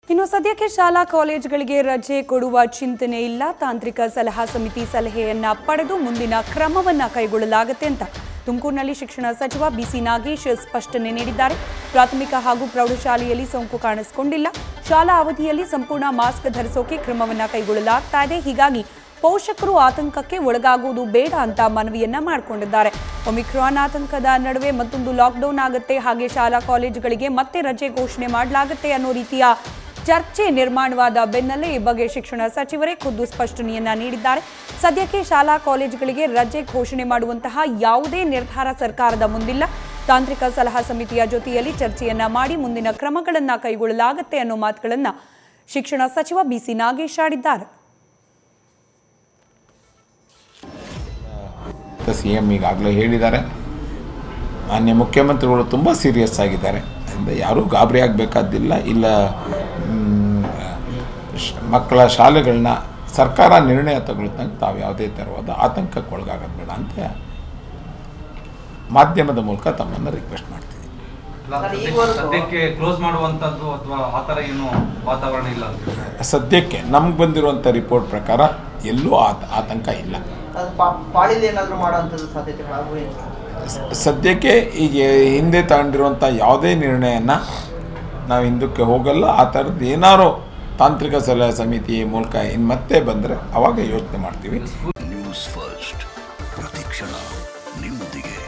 ಇನ್ನು ಸದ್ಯಕ್ಕೆ ಶಾಲಾ ಕಾಲೇಜುಗಳಿಗೆ ರಜೆ ಕೊಡುವ ಚಿಂತನೆ ಇಲ್ಲ ತಾಂತ್ರಿಕ ಸಲಹಾ ಸಮಿತಿ ಸಲಹೆಯನ್ನ ಪಡೆದು ಮುಂದಿನ ಕ್ರಮವನ್ನ ಕೈಗೊಳ್ಳಲಾಗುತ್ತೆ ಅಂತ ತುಮಕೂರಿನಲ್ಲಿ ಶಿಕ್ಷಣ ಸಚಿವ ಬಿಸಿ ನಾಗೇಶ್ ಸ್ಪಷ್ಟನೆ ನೀಡಿದ್ದಾರೆ ಪ್ರಾಥಮಿಕ ಹಾಗೂ ಪ್ರೌಢಶಾಲೆಯಲ್ಲಿ ಸೋಂಕು ಕಾಣಿಸಿಕೊಂಡಿಲ್ಲ ಶಾಲಾ ಅವಧಿಯಲ್ಲಿ ಸಂಪೂರ್ಣ ಮಾಸ್ಕ್ ಧರಿಸೋಕೆ ಕ್ರಮವನ್ನ ಕೈಗೊಳ್ಳಲಾಗ್ತಾ ಇದೆ ಹೀಗಾಗಿ ಪೋಷಕರು ಆತಂಕಕ್ಕೆ ಒಳಗಾಗುವುದು ಬೇಡ ಅಂತ ಮನವಿಯನ್ನ ಮಾಡಿಕೊಂಡಿದ್ದಾರೆ ಒಮಿಕ್ರಾನ್ ಆತಂಕದ ನಡುವೆ ಮತ್ತೊಂದು ಲಾಕ್ಡೌನ್ ಆಗುತ್ತೆ ಹಾಗೆ ಶಾಲಾ ಕಾಲೇಜುಗಳಿಗೆ ಮತ್ತೆ ರಜೆ ಘೋಷಣೆ ಮಾಡಲಾಗುತ್ತೆ ಅನ್ನೋ ರೀತಿಯ ಚರ್ಚೆ ನಿರ್ಮಾಣವಾದ ಬೆನ್ನಲ್ಲೇ ಈ ಬಗ್ಗೆ ಶಿಕ್ಷಣ ಸಚಿವರೇ ಖುದ್ದು ಸ್ಪಷ್ಟನೆಯನ್ನ ನೀಡಿದ್ದಾರೆ ಸದ್ಯಕ್ಕೆ ಶಾಲಾ ಕಾಲೇಜುಗಳಿಗೆ ರಜೆ ಘೋಷಣೆ ಮಾಡುವಂತಹ ಯಾವುದೇ ನಿರ್ಧಾರ ಸರ್ಕಾರದ ಮುಂದಿಲ್ಲ ತಾಂತ್ರಿಕ ಸಲಹಾ ಸಮಿತಿಯ ಜೊತೆಯಲ್ಲಿ ಚರ್ಚೆಯನ್ನ ಮಾಡಿ ಮುಂದಿನ ಕ್ರಮಗಳನ್ನ ಕೈಗೊಳ್ಳಲಾಗುತ್ತೆ ಅನ್ನೋ ಮಾತುಗಳನ್ನ ಶಿಕ್ಷಣ ಸಚಿವ ಬಿಸಿ ನಾಗೇಶ್ ಆಡಿದ್ದಾರೆ ಸಿ ಎಮ್ ಈಗಾಗಲೇ ಹೇಳಿದ್ದಾರೆ ಮಾನ್ಯ ಮುಖ್ಯಮಂತ್ರಿಗಳು ತುಂಬ ಸೀರಿಯಸ್ ಆಗಿದ್ದಾರೆ ಅದರಿಂದ ಯಾರೂ ಗಾಬರಿ ಆಗಬೇಕಾದ್ದಿಲ್ಲ ಇಲ್ಲ ಮ್, ಶ- ಮಕ್ಕಳ ಶಾಲೆಗಳನ್ನ ಸರ್ಕಾರ ನಿರ್ಣಯ ತಗೊಳ್ತಂಗೆ ತಾವು ಯಾವುದೇ ಥರವಾದ ಆತಂಕಕ್ಕೆ ಒಳಗಾಗೋದು ಬೇಡ ಅಂತ ಮಾಧ್ಯಮದ ಮೂಲಕ ತಮ್ಮನ್ನು ರಿಕ್ವೆಸ್ಟ್ ಮಾಡ್ತೀವಿ ಅಲ್ಲ, ಸದ್ಯಕ್ಕೆ- ಸದ್ಯಕ್ಕೆ ಕ್ಲೋಸ್ ಮಾಡುವಂತದ್ದು ಅಥವಾ ಆತರ ಏನು ವಾತಾವರಣ ಇಲ್ಲ ಅಂತ ಸದ್ಯಕ್ಕೆ ನಮ್ಗೆ ಬಂದಿರುವಂಥ ರಿಪೋರ್ಟ್ ಪ್ರಕಾರ ಎಲ್ಲೂ ಆತ ಆತಂಕ ಇಲ್ಲ ಅದು ಪಾ- ಪಾಳಿಲಿ ಏನಾದರೂ ಮಾಡೋಂಥದ್ದು ಸಾಧ್ಯತೆಗಳಾಗುವ ಸ- ಸದ್ಯಕ್ಕೆ ಈಗ ಹಿಂದೆ ತಗೊಂಡಿರುವಂಥ ಯಾವುದೇ ನಿರ್ಣಯನ ನಾವು ಹಿಂದಕ್ಕೆ ಹೋಗಲ್ಲ ಆ ಥರದ್ದು ಏನಾರು ತಾಂತ್ರಿಕ ಸಲಹಾ ಸಮಿತಿ ಮೂಲಕ ಇನ್ನು ಮತ್ತೆ ಬಂದರೆ ಅವಾಗ ಯೋಚನೆ ಮಾಡ್ತೀವಿ ನ್ಯೂಸ್ ಫಸ್ಟ್ ಪ್ರತಿಕ್ಷಣ ನಿಮ್ಮೊಂದಿಗೆ